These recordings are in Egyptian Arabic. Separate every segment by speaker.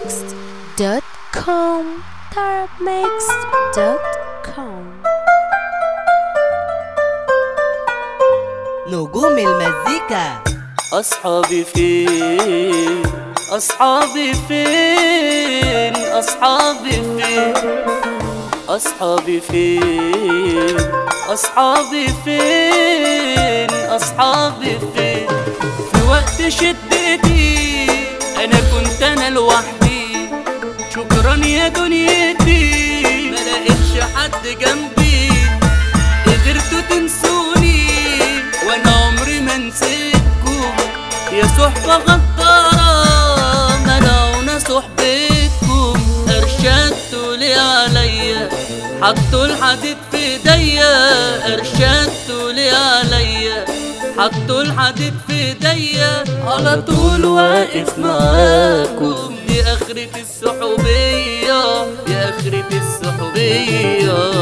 Speaker 1: tarabmixed.com tarabmixed.com
Speaker 2: نجوم المزيكا
Speaker 3: أصحابي فين أصحابي فين أصحابي فين أصحابي فين أصحابي فين أصحابي فين في وقت شدتي أنا كنت أنا لوحدي شكرا يا دنيتي ما لقيتش حد جنبي قدرتوا تنسوني وانا عمري ما نسيتكم يا صحبة غدارة منعونا صحبتكم ارشدتوا لي عليا حطوا الحديد في ايديا ارشدتوا لي عليا حطوا الحديد في ايديا على طول واقف معاكم دي اخرة الصحوبية دي اخرة الصحوبية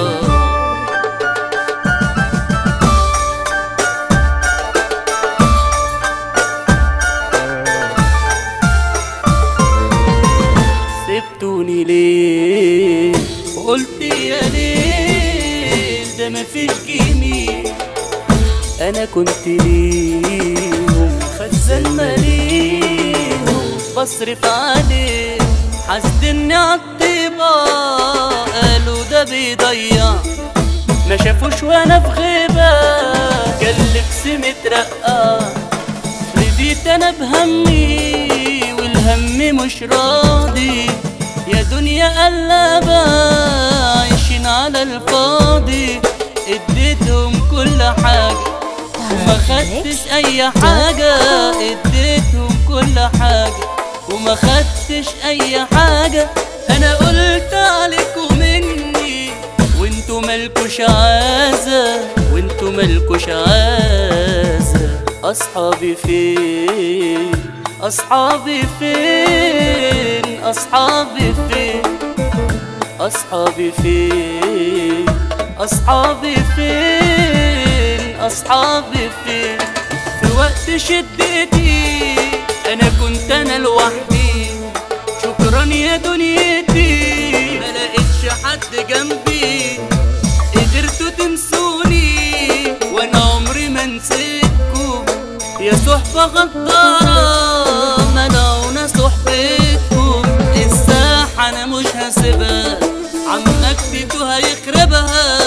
Speaker 3: سبتوني ليه قلت يا ليل ده مفيش جميل انا كنت ليهم خزان ماليهم بصرف عليه حاسدني عالطيبة قالوا ده بيضيع ما شافوش وانا في غيبة كان لبسي مترقع رضيت انا بهمي والهم مش راضي يا دنيا قلبة عايشين على الفاضي اديتهم كل حاجة وما خدتش اي حاجة اديتهم كل حاجة وما خدتش اي حاجة انا قلت عليكم مني وانتوا مالكوش عازة وانتوا مالكوش عازة اصحابي فين اصحابي فين اصحابي فين اصحابي فين اصحابي فين اصحابي فين في وقت شدتي انا كنت انا لوحدي شكرا يا دنيتي ما لقيتش حد جنبي قدرتوا تنسوني وانا عمري ما نسيتكم يا صحبة غدارة منعونا صحبتكم الساحة انا مش هسيبها عمك تيتو هيخربها